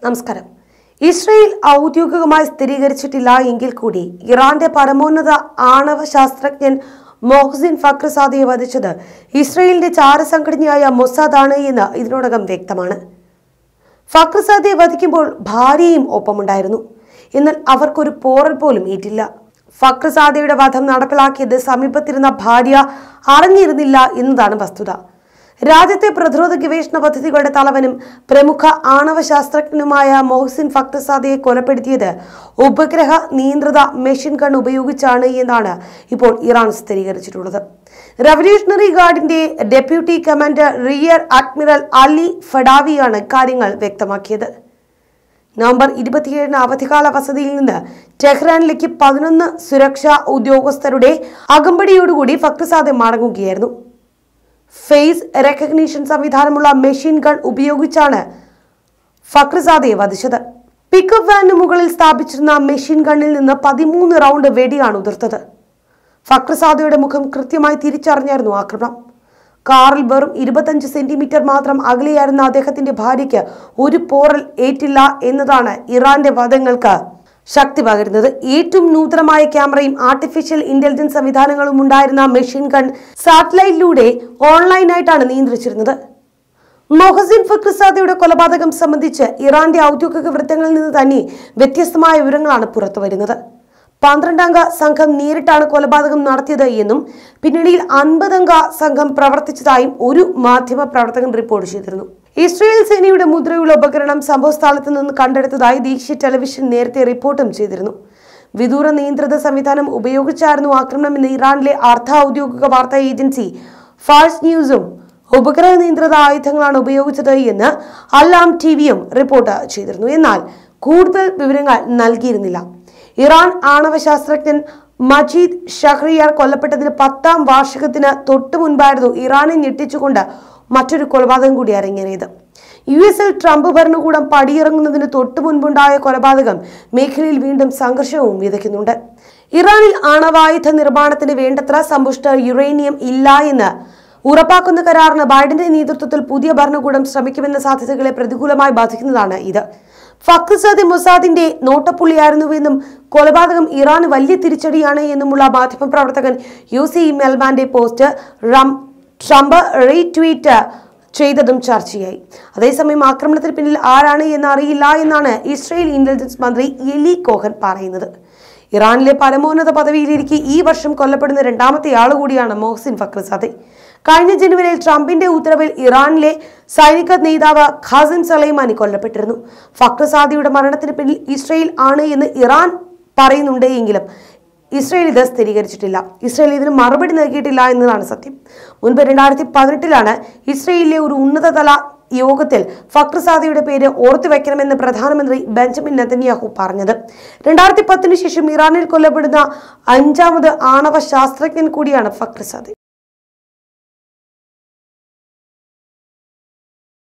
നമസ്കാരം ഇസ്രയേൽ ഔദ്യോഗികമായി സ്ഥിരീകരിച്ചിട്ടില്ല എങ്കിൽ കൂടി ഇറാന്റെ പരമോന്നത ആണവ ശാസ്ത്രജ്ഞൻ മൊഹസിൻ ഫക്രസാദിയെ വധിച്ചത് ഇസ്രയേലിന്റെ ചാരസംഘടനയായ മൊസാദാണ് എന്ന് ഇതിനോടകം വ്യക്തമാണ് ഫക്രസാദിയെ വധിക്കുമ്പോൾ ഭാര്യയും ഒപ്പമുണ്ടായിരുന്നു എന്നാൽ അവർക്കൊരു പോറൽ പോലും ഏറ്റില്ല ഫക്രസാദിയുടെ വധം നടപ്പിലാക്കിയത് സമീപത്തിരുന്ന ഭാര്യ അറിഞ്ഞിരുന്നില്ല എന്നതാണ് വസ്തുത രാജ്യത്തെ പ്രതിരോധ ഗവേഷണ പദ്ധതികളുടെ തലവനും പ്രമുഖ ആണവ ശാസ്ത്രജ്ഞനുമായ മൊഹസിൻ ഫക്രസാദിയെ കൊലപ്പെടുത്തിയത് ഉപഗ്രഹ നിയന്ത്രിത മെഷീൻ ഗൺ ഉപയോഗിച്ചാണ് എന്നാണ് ഇപ്പോൾ ഇറാൻ സ്ഥിരീകരിച്ചിട്ടുള്ളത് റവല്യൂഷണറി ഗാർഡിന്റെ deputy commander rear admiral Ali ഫഡാവിയാണ് കാര്യങ്ങൾ വ്യക്തമാക്കിയത് നവംബർ ഇരുപത്തിയേഴിന് അവധിക്കാല വസതിയിൽ നിന്ന് ടെഹ്റാനിലേക്ക് പതിനൊന്ന് സുരക്ഷാ ഉദ്യോഗസ്ഥരുടെ അകമ്പടിയോടുകൂടി ഫക്രസാദെ മടങ്ങുകയായിരുന്നു ഫേസ് റെക്കഗ്നീഷൻ സംവിധാനമുള്ള മെഷീൻ ഗൺ ഉപയോഗിച്ചാണ് ഫക്രസാദയെ വധിച്ചത് പിക്കപ്പ് വാനിന് മുകളിൽ സ്ഥാപിച്ചിരുന്ന മെഷീൻ ഗണ്ണിൽ നിന്ന് പതിമൂന്ന് റൗണ്ട് വെടിയാണ് ഉതിർത്തത് ഫക്രസാദയുടെ മുഖം കൃത്യമായി തിരിച്ചറിഞ്ഞായിരുന്നു ആക്രമണം കാറിൽ വെറും ഇരുപത്തഞ്ച് സെന്റിമീറ്റർ മാത്രം അകലെയായിരുന്ന അദ്ദേഹത്തിന്റെ ഭാര്യയ്ക്ക് ഒരു പോറൽ ഏറ്റില്ല എന്നതാണ് ഇറാന്റെ വാദങ്ങൾക്ക് ശക്തി പകരുന്നത് ഏറ്റവും നൂതനമായ ക്യാമറയും ആർട്ടിഫിഷ്യൽ ഇന്റലിജൻസ് സംവിധാനങ്ങളും ഉണ്ടായിരുന്ന മെഷീൻ ഗൺ സാറ്റലൈറ്റിലൂടെ ഓൺലൈനായിട്ടാണ് നിയന്ത്രിച്ചിരുന്നത് മൊഹസിൻ ഫക്രസാദയുടെ കൊലപാതകം സംബന്ധിച്ച് ഇറാന്റെ ഔദ്യോഗിക വൃത്തങ്ങളിൽ നിന്ന് തന്നെ വ്യത്യസ്തമായ വിവരങ്ങളാണ് പുറത്തുവരുന്നത് പന്ത്രണ്ടംഗ സംഘം നേരിട്ടാണ് കൊലപാതകം നടത്തിയത് എന്നും പിന്നണിയിൽ അൻപതംഗ സംഘം പ്രവർത്തിച്ചതായും ഒരു മാധ്യമ പ്രവർത്തകൻ റിപ്പോർട്ട് ചെയ്തിരുന്നു ഇസ്രയേൽ സേനയുടെ മുദ്രയുള്ള ഉപകരണം സംഭവസ്ഥലത്ത് നിന്ന് കണ്ടെടുത്തതായി ദേശീയ ടെലിവിഷൻ നേരത്തെ റിപ്പോർട്ടും ചെയ്തിരുന്നു വിദൂര നിയന്ത്രിത സംവിധാനം ഉപയോഗിച്ചായിരുന്നു ആക്രമണമെന്ന് ഇറാനിലെ അർദ്ധ ഔദ്യോഗിക വാർത്താ ഏജൻസി ഫാഴ്സ് ന്യൂസും ഉപഗ്രഹ നിയന്ത്രിത ആയുധങ്ങളാണ് ഉപയോഗിച്ചത് എന്ന് അല്ലാം ടി വിയും റിപ്പോർട്ട് ചെയ്തിരുന്നു എന്നാൽ കൂടുതൽ വിവരങ്ങൾ നൽകിയിരുന്നില്ല ഇറാൻ ആണവ ശാസ്ത്രജ്ഞൻ മജീദ് ഷഹ്രിയാർ കൊല്ലപ്പെട്ടതിന് പത്താം വാർഷികത്തിന് തൊട്ടു മുൻപായിരുന്നു ഇറാനെ ഞെട്ടിച്ചുകൊണ്ട് മറ്റൊരു കൊലപാതകം കൂടി അരങ്ങേറിയത് യു എസിൽ ട്രംപ് ഭരണകൂടം പടിയിറങ്ങുന്നതിന് തൊട്ടു മുൻപുണ്ടായ കൊലപാതകം മേഖലയിൽ വീണ്ടും സംഘർഷവും വിതയ്ക്കുന്നുണ്ട് ഇറാനിൽ ആണവായുധ നിർമ്മാണത്തിന് വേണ്ടത്ര സമ്പുഷ്ട യുറേനിയം ഇല്ല എന്ന് ഉറപ്പാക്കുന്ന കരാറിന് ബൈഡന്റെ നേതൃത്വത്തിൽ പുതിയ ഭരണകൂടം ശ്രമിക്കുമെന്ന സാധ്യതകളെ പ്രതികൂലമായി ബാധിക്കുന്നതാണ് ഇത് ഫക്രസാദി മൊസാദിന്റെ നോട്ടപ്പുള്ളിയായിരുന്നുവെന്നും കൊലപാതകം ഇറാന് വലിയ തിരിച്ചടിയാണ് എന്നുമുള്ള മാധ്യമപ്രവർത്തകൻ യു സി മെൽമാന്റെ പോസ്റ്റ് റം ട്രംപ് റീട്വീറ്റ് ചെയ്തതും ചർച്ചയായി അതേസമയം ആക്രമണത്തിന് പിന്നിൽ ആരാണ് എന്ന് അറിയില്ല എന്നാണ് ഇസ്രയേൽ ഇന്റലിജൻസ് മന്ത്രി എലി കോഹൻ പറയുന്നത് ഇറാനിലെ പരമോന്നത പദവിയിലിരിക്കെ ഈ വർഷം കൊല്ലപ്പെടുന്ന രണ്ടാമത്തെ ആൾ കൂടിയാണ് മൊഹസിൻ ഫക്രസാദെ കഴിഞ്ഞ ജനുവരിയിൽ ട്രംപിന്റെ ഉത്തരവിൽ ഇറാനിലെ സൈനിക നേതാവ് ഖാസിം സലൈമാനി കൊല്ലപ്പെട്ടിരുന്നു ഫക്രസാദിയുടെ മരണത്തിന് പിന്നിൽ ഇസ്രയേൽ ആണ് എന്ന് ഇറാൻ പറയുന്നുണ്ട് എങ്കിലും ഇസ്രയേൽ ഇത് സ്ഥിരീകരിച്ചിട്ടില്ല ഇസ്രയേൽ ഇതിന് മറുപടി നൽകിയിട്ടില്ല എന്നതാണ് സത്യം മുൻപ് രണ്ടായിരത്തി പതിനെട്ടിലാണ് ഇസ്രയേലിലെ ഒരു ഉന്നതതല യോഗത്തിൽ ഫക്രസാദിയുടെ പേര് ഓർത്തു വെക്കണമെന്ന് പ്രധാനമന്ത്രി ബെഞ്ചമിൻ നെതന്യാഹു പറഞ്ഞത് രണ്ടായിരത്തി പത്തിന് ശേഷം ഇറാനിൽ കൊല്ലപ്പെടുന്ന അഞ്ചാമത് ആണവ ശാസ്ത്രജ്ഞൻ കൂടിയാണ് ഫക്രസാദി